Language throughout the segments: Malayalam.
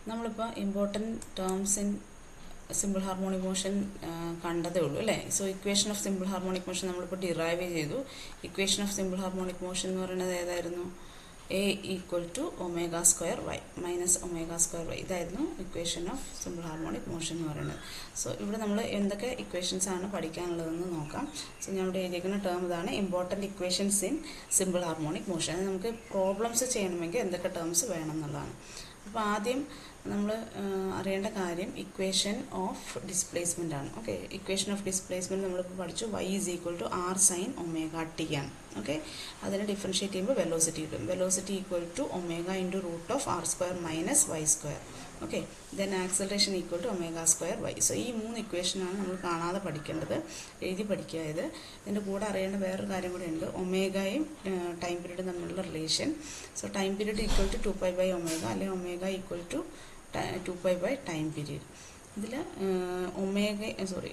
നമ്മളിപ്പോൾ important terms in simple harmonic motion കണ്ടതേ ഉള്ളൂ അല്ലേ so equation of simple harmonic motion നമ്മളിപ്പോൾ ഡിറൈവ് ചെയ്തു equation of simple harmonic motion എന്ന് പറയുന്നത് ഏതായിരുന്നു a equal to omega square y minus omega square y ഇതായിരുന്നു equation of simple harmonic motion എന്ന് പറയുന്നത് സോ ഇവിടെ നമ്മൾ എന്തൊക്കെ ഇക്വേഷൻസ് ആണ് പഠിക്കാനുള്ളതെന്ന് നോക്കാം സോ ഞാൻ ഇവിടെ എഴുതിയിരിക്കുന്ന ടേം ഇതാണ് important equations in simple harmonic motion അത് നമുക്ക് പ്രോബ്ലംസ് ചെയ്യണമെങ്കിൽ എന്തൊക്കെ ടേംസ് വേണം എന്നുള്ളതാണ് അപ്പോൾ ആദ്യം നമ്മൾ അറിയേണ്ട കാര്യം ഇക്വേഷൻ ഓഫ് ഡിസ്പ്ലേസ്മെൻ്റ് ആണ് ഓക്കെ ഇക്വേഷൻ ഓഫ് ഡിസ്പ്ലേസ്മെൻറ്റ് നമ്മളിപ്പോൾ പഠിച്ചു y is equal to r sine omega t ആണ് ഓക്കെ അതിനെ ഡിഫറൻഷ്യേറ്റ് ചെയ്യുമ്പോൾ വെലോസിറ്റി കിട്ടും velocity equal to omega into root of r square minus y square okay then acceleration equal to omega square y so ഈ മൂന്ന് ഇക്വേഷനാണ് നമ്മൾ കാണാതെ പഠിക്കേണ്ടത് എഴുതി പഠിക്കുക ഇത് ഇതിൻ്റെ കൂടെ അറിയേണ്ട വേറൊരു കാര്യം കൂടെ ഉണ്ട് ഒമേഗയും ടൈം പീരീഡും തമ്മിലുള്ള relation so time period equal to two pi by omega അല്ലെങ്കിൽ omega equal to two pi by time period ഇതിൽ ഒമേഗ സോറി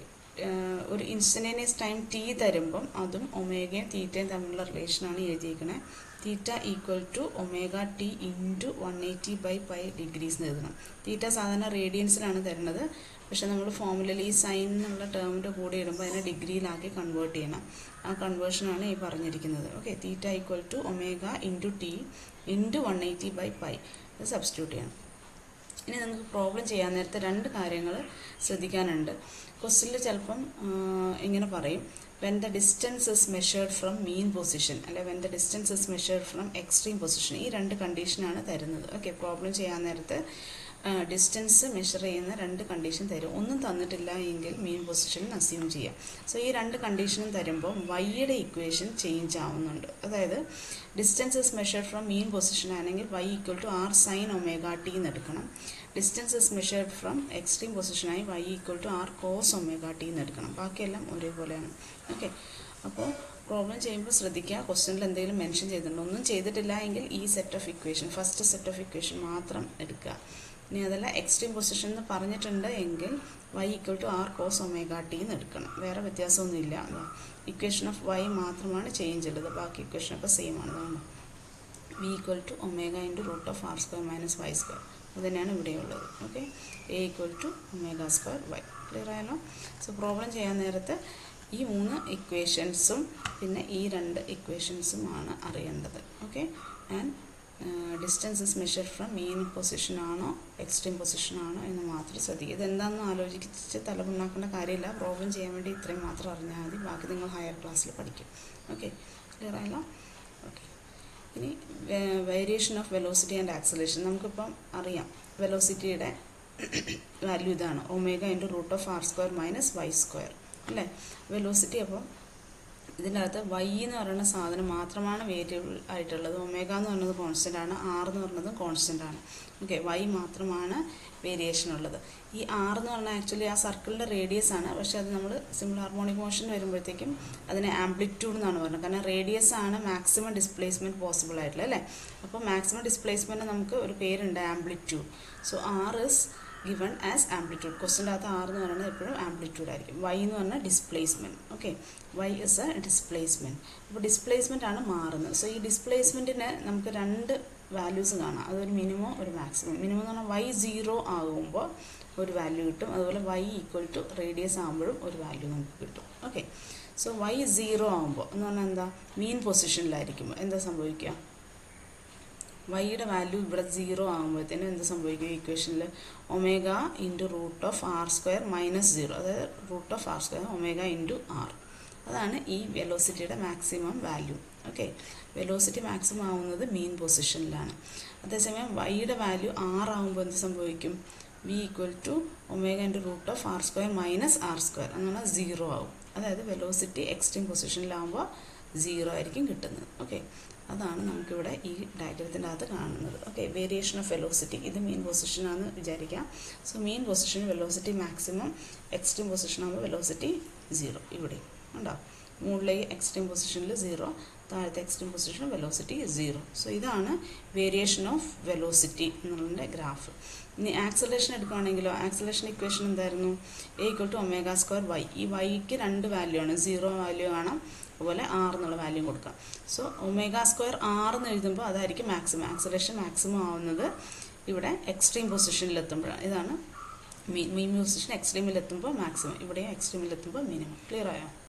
ഒരു ഇൻസ്റ്റൻറ്റേനിയസ് ടൈം ടി തരുമ്പം അതും ഒമേഗയും തീറ്റയും തമ്മിലുള്ള റിലേഷനാണ് എഴുതിയിരിക്കുന്നത് theta equal to omega t into one eighty by pi degrees എന്ന് എഴുതണം തീറ്റ സാധാരണ റേഡിയൻസിലാണ് തരുന്നത് പക്ഷെ നമ്മൾ ഫോമുലയിൽ ഈ സൈൻ എന്നുള്ള ടേമിൻ്റെ കൂടെ ഇടുമ്പോൾ അതിനെ ഡിഗ്രിയിലാക്കി കൺവേർട്ട് ചെയ്യണം ആ കൺവേർഷനാണ് ഈ പറഞ്ഞിരിക്കുന്നത് okay theta equal to omega into t into one eighty by pi ഇത് സബ്സ്റ്റിറ്റ്യൂട്ട് ചെയ്യണം ഇനി നമുക്ക് പ്രോബ്ലം ചെയ്യാൻ നേരത്തെ രണ്ട് കാര്യങ്ങൾ ശ്രദ്ധിക്കാനുണ്ട് ക്വസ്റ്റിൽ ചിലപ്പം ഇങ്ങനെ പറയും when the distance is measured from mean position അല്ലെ when the distance is measured from extreme position ഈ രണ്ട് കണ്ടീഷനാണ് തരുന്നത് ഓക്കെ പ്രോബ്ലം ചെയ്യാൻ നേരത്ത് ഡിസ്റ്റൻസ് മെഷർ ചെയ്യുന്ന രണ്ട് കണ്ടീഷൻ തരും ഒന്നും തന്നിട്ടില്ല എങ്കിൽ മീൻ പൊസിഷനിൽ അസ്യൂം ചെയ്യാം സോ ഈ രണ്ട് കണ്ടീഷനും തരുമ്പോൾ വൈയുടെ ഇക്വേഷൻ ചേഞ്ച് ആവുന്നുണ്ട് അതായത് distance is measured from mean position ആണെങ്കിൽ y equal to r sine omega t എന്ന് എടുക്കണം distance is measured from extreme പൊസിഷനായി y equal to r cos omega t എന്ന് എടുക്കണം ബാക്കിയെല്ലാം ഒരേപോലെയാണ് ഓക്കെ അപ്പോൾ പ്രോബ്ലം ചെയ്യുമ്പോൾ ശ്രദ്ധിക്കുക ക്വസ്റ്റ്യനിൽ എന്തെങ്കിലും മെൻഷൻ ചെയ്തിട്ടുണ്ടോ ഒന്നും ചെയ്തിട്ടില്ല എങ്കിൽ ഈ set of equation first set of equation മാത്രം എടുക്കുക ഇനി അതല്ല എക്സ്ട്രീം പൊസിഷൻ എന്ന് പറഞ്ഞിട്ടുണ്ട് എങ്കിൽ y equal to r cos omega t എന്ന് എടുക്കണം വേറെ വ്യത്യാസമൊന്നുമില്ല ഇക്വേഷൻ ഓഫ് വൈ മാത്രമാണ് ചേഞ്ച് ഉള്ളത് ബാക്കി ഇക്വേഷൻ ഒക്കെ സെയിം ആണ് അതാണ് v equal to omega into root of r square minus y square അത് തന്നെയാണ് ഇവിടെയുള്ളത് okay a equal to omega square y clear ആയല്ലോ സോ പ്രോബ്ലം ചെയ്യാൻ നേരത്ത് ഈ മൂന്ന് ഇക്വേഷൻസും പിന്നെ ഈ രണ്ട് ഇക്വേഷൻസുമാണ് അറിയേണ്ടത് okay and distance is measure from mean position ആണോ എക്സ്ട്രീം പൊസിഷൻ ആണോ എന്ന് മാത്രം ശ്രദ്ധിക്കുക ഇതെന്താണെന്ന് ആലോചിച്ച് തലമുണ്ടാക്കേണ്ട കാര്യമില്ല പ്രോബ്ലം ചെയ്യാൻ വേണ്ടി ഇത്രയും മാത്രം അറിഞ്ഞാൽ മതി ബാക്കി നിങ്ങൾ ഹയർ ക്ലാസ്സിൽ പഠിക്കും ഓക്കെ ക്ലിയർ ആയല്ലോ ഓക്കെ ഇനി variation of velocity and acceleration നമുക്കിപ്പം അറിയാം വെലോസിറ്റിയുടെ വാല്യൂ ഇതാണ് omega into root of r square minus y square അല്ലേ വെലോസിറ്റി അപ്പം ഇതിൻ്റെ അകത്ത് വൈ എന്ന് പറയുന്ന സാധനം മാത്രമാണ് വേരിയബിൾ ആയിട്ടുള്ളത് ഒമേഗ എന്ന് പറയുന്നത് കോൺസ്റ്റൻ്റ് ആണ് ആർ എന്ന് പറയുന്നത് കോൺസ്റ്റൻ്റ് ആണ് ഓക്കെ വൈ മാത്രമാണ് വേരിയേഷൻ ഉള്ളത് ഈ ആർ എന്ന് പറഞ്ഞാൽ ആക്ച്വലി ആ സർക്കിളിൻ്റെ റേഡിയസ് ആണ് പക്ഷെ അത് നമ്മൾ സിമ്പിൾ ഹാർമോണിക് മോഷൻ വരുമ്പോഴത്തേക്കും അതിനെ ആംപ്ലിറ്റ്യൂഡ് എന്നാണ് പറയുന്നത് കാരണം റേഡിയസ് ആണ് മാക്സിമം ഡിസ്പ്ലേസ്മെൻറ്റ് പോസിബിൾ ആയിട്ടുള്ളത് അല്ലേ അപ്പോൾ മാക്സിമം ഡിസ്പ്ലേസ്മെൻറ്റ് നമുക്ക് ഒരു പേരുണ്ട് amplitude so r is given as amplitude ക്വസ്റ്റിൻ്റെ അകത്ത് ആർ എന്ന് പറയുന്നത് എപ്പോഴും ആംപ്ലിറ്റ്യൂഡ് ആയിരിക്കും വൈ എന്ന് പറഞ്ഞാൽ displacement okay y is a displacement അപ്പോൾ ഡിസ്പ്ലേസ്മെൻ്റ് ആണ് മാറുന്നത് സോ ഈ ഡിസ്പ്ലേസ്മെൻറ്റിന് നമുക്ക് രണ്ട് വാല്യൂസ് കാണാം അതൊരു മിനിമം ഒരു മാക്സിമം മിനിമം എന്ന് പറഞ്ഞാൽ വൈ സീറോ ആകുമ്പോൾ ഒരു വാല്യൂ കിട്ടും അതുപോലെ വൈ ഈക്വൽ ടു റേഡിയസ് ആകുമ്പോഴും ഒരു വാല്യൂ നമുക്ക് കിട്ടും ഓക്കെ സോ വൈ സീറോ ആകുമ്പോൾ എന്ന് പറഞ്ഞാൽ എന്താ മീൻ പൊസിഷനിലായിരിക്കുമ്പോൾ എന്താ സംഭവിക്കുക വൈയുടെ വാല്യൂ ഇവിടെ സീറോ ആകുമ്പോഴത്തേനും എന്ത് സംഭവിക്കും ഇക്വേഷനിൽ omega into root of r square minus zero അതായത് root of r square omega into r അതാണ് ഈ വെലോസിറ്റിയുടെ maximum value okay velocity maximum ആവുന്നത് മീൻ പൊസിഷനിലാണ് അതേസമയം വൈയുടെ വാല്യൂ ആർ ആകുമ്പോൾ എന്ത് സംഭവിക്കും v equal to omega into root of r square minus r square എന്ന് പറഞ്ഞാൽ സീറോ ആവും അതായത് വെലോസിറ്റി എക്സ്ട്രീം പൊസിഷനിലാകുമ്പോൾ സീറോ ആയിരിക്കും കിട്ടുന്നത് ഓക്കെ അതാണ് നമുക്കിവിടെ ഈ ഡയഗ്രത്തിൻ്റെ അകത്ത് കാണുന്നത് ഓക്കെ വേരിയേഷൻ ഓഫ് വെലോസിറ്റി ഇത് മെയിൻ പൊസിഷനാണെന്ന് വിചാരിക്കാം so main position velocity maximum extreme position ആകുമ്പോൾ വെലോസിറ്റി സീറോ ഇവിടെ ഉണ്ടാവും മുകളിലേക്ക് എക്സ്ട്രീം പൊസിഷനിൽ സീറോ താഴത്തെ extreme position velocity zero so ഇതാണ് വേരിയേഷൻ ഓഫ് വെലോസിറ്റി എന്നുള്ളതിൻ്റെ ഗ്രാഫ് ഇനി ആക്സലേഷൻ എടുക്കുകയാണെങ്കിലോ ആക്സലേഷൻ ഇക്വേഷൻ എന്തായിരുന്നു a equal to omega square y ഈ വൈക്ക് രണ്ട് വാല്യൂ ആണ് സീറോ വാല്യൂ കാണാം അതുപോലെ ആർ എന്നുള്ള വാല്യൂ കൊടുക്കാം സോ ഒമേഗ സ്ക്വയർ ആർ എന്ന് എഴുതുമ്പോൾ അതായിരിക്കും മാക്സിമം ആക്സലേഷൻ മാക്സിമം ആവുന്നത് ഇവിടെ എക്സ്ട്രീം പൊസിഷനിലെത്തുമ്പോഴാണ് ഇതാണ് മീൻ മീൻ പൊസിഷൻ എക്സ്ട്രീമിലെത്തുമ്പോൾ മാക്സിമം ഇവിടെയും എക്സ്ട്രീമിലെത്തുമ്പോൾ മിനിമം ക്ലിയർ ആയോ